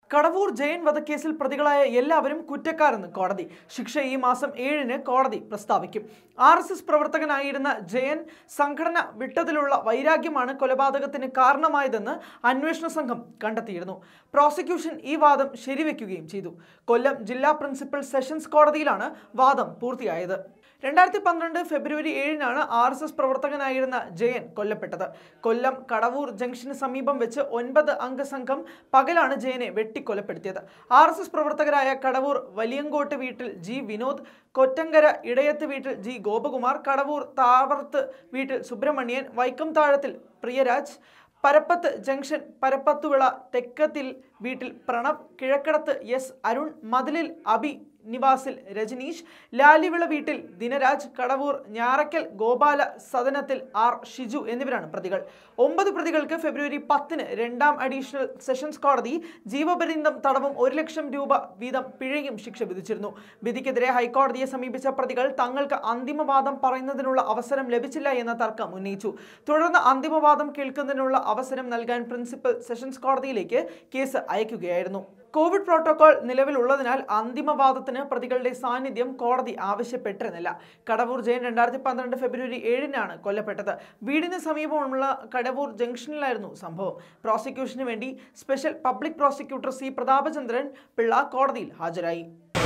കടവൂർ ജയൻ വധക്കേസിൽ പ്രതികളായ എല്ലാവരും കുറ്റക്കാരെന്ന് കോടതി ശിക്ഷ ഈ മാസം ഏഴിന് കോടതി പ്രസ്താവിക്കും ആർ എസ് എസ് പ്രവർത്തകനായിരുന്ന ജയൻ സംഘടന വിട്ടതിലുള്ള വൈരാഗ്യമാണ് കൊലപാതകത്തിന് കാരണമായതെന്ന് അന്വേഷണ സംഘം കണ്ടെത്തിയിരുന്നു പ്രോസിക്യൂഷൻ ഈ വാദം ശരിവെക്കുകയും ചെയ്തു കൊല്ലം ജില്ലാ പ്രിൻസിപ്പൽ സെഷൻസ് കോടതിയിലാണ് വാദം പൂർത്തിയായത് രണ്ടായിരത്തി പന്ത്രണ്ട് ഫെബ്രുവരി ഏഴിനാണ് ആർ എസ് എസ് പ്രവർത്തകനായിരുന്ന ജയൻ കൊല്ലപ്പെട്ടത് കൊല്ലം കടവൂർ ജംഗ്ഷന് സമീപം വെച്ച് ഒൻപത് അംഗ സംഘം പകലാണ് ജയനെ വെട്ടിക്കൊലപ്പെടുത്തിയത് ആർ എസ് എസ് പ്രവർത്തകരായ കടവൂർ വലിയങ്കോട്ട് വീട്ടിൽ ജി വിനോദ് കൊറ്റങ്കര ഇടയത്ത് വീട്ടിൽ ജി ഗോപകുമാർ കടവൂർ താവർത്ത് വീട്ടിൽ സുബ്രഹ്മണ്യൻ വൈക്കം താഴത്തിൽ പ്രിയരാജ് പരപ്പത്ത് ജംഗ്ഷൻ പരപ്പത്തുവിള തെക്കത്തിൽ വീട്ടിൽ പ്രണവ് കിഴക്കടത്ത് എസ് അരുൺ മതിലിൽ അബി നിവാസിൽ രജനീഷ് ലാലിവിള വീട്ടിൽ ദിനരാജ് കടവൂർ ഞാറക്കൽ ഗോപാല സദനത്തിൽ ആർ ഷിജു എന്നിവരാണ് പ്രതികൾ ഒമ്പത് പ്രതികൾക്ക് ഫെബ്രുവരി പത്തിന് രണ്ടാം അഡീഷണൽ സെഷൻസ് കോടതി ജീവപര്യന്തം തടവും ഒരു ലക്ഷം രൂപ വീതം പിഴയും ശിക്ഷ വിധിച്ചിരുന്നു വിധിക്കെതിരെ ഹൈക്കോടതിയെ സമീപിച്ച പ്രതികൾ തങ്ങൾക്ക് അന്തിമവാദം പറയുന്നതിനുള്ള അവസരം ലഭിച്ചില്ല എന്ന തർക്കം ഉന്നയിച്ചു തുടർന്ന് അന്തിമവാദം കേൾക്കുന്നതിനുള്ള അവസരം നൽകാൻ പ്രിൻസിപ്പൽ സെഷൻസ് കോടതിയിലേക്ക് കേസ് അയക്കുകയായിരുന്നു കോവിഡ് പ്രോട്ടോകോൾ നിലവിലുള്ളതിനാൽ അന്തിമവാദത്തിന് പ്രതികളുടെ സാന്നിധ്യം കോടതി ആവശ്യപ്പെട്ടിരുന്നില്ല കടവൂർ ജയൻ രണ്ടായിരത്തി പന്ത്രണ്ട് ഫെബ്രുവരി ഏഴിനാണ് കൊല്ലപ്പെട്ടത് വീടിന് സമീപമുള്ള കടവൂർ ജംഗ്ഷനിലായിരുന്നു സംഭവം പ്രോസിക്യൂഷന് വേണ്ടി special public prosecutor C Prathapachandran Pillai കോടതിയിൽ ഹാജരായി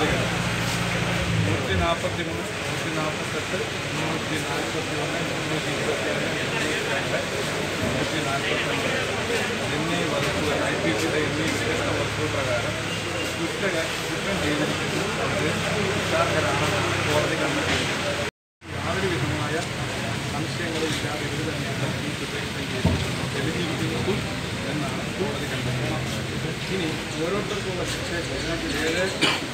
നൂറ്റി നാൽപ്പത്തി മൂന്ന് നൂറ്റി നാൽപ്പത്തെട്ട് മുന്നൂറ്റി നാൽപ്പത്തി ഒന്ന് മുന്നൂറ്റി ഇരുപത്തിയേഴ് മുന്നൂറ്റി രണ്ട് നൂറ്റി നാൽപ്പത്തൊൻപത് എന്നീ വകുപ്പുകൾ ഐ പി സിയുടെ എന്നീ വിശേഷ വകുപ്പ് പ്രകാരം കുറ്റ കുറ്റം ചെയ്തിരിക്കുന്നു അത് കുറ്റാർഹരാണെന്നാണ് കോടതി കണ്ടെത്തിയിരിക്കുന്നത് യാതൊരു വിധമായ സംശയങ്ങളും ഇല്ലാതെ ഇവർ തന്നെയാണ് ഈ കുറ്റകൃത്യം ചെയ്തിരിക്കുന്നത് എലിജിബിലിറ്റി എന്നാണ് കോടതി കണ്ടെത്തിയത് ഇനി ഓരോരുത്തർക്കുള്ള ശിക്ഷ ഏഴ്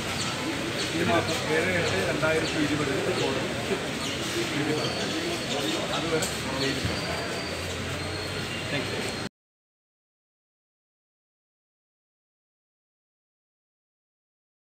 ഈ മാസം ഏഴ് എട്ട് രണ്ടായിരത്തി ഇരുപതിൽ കോടതി വിധി പറഞ്ഞു അതുവരെ ജയിലിൽ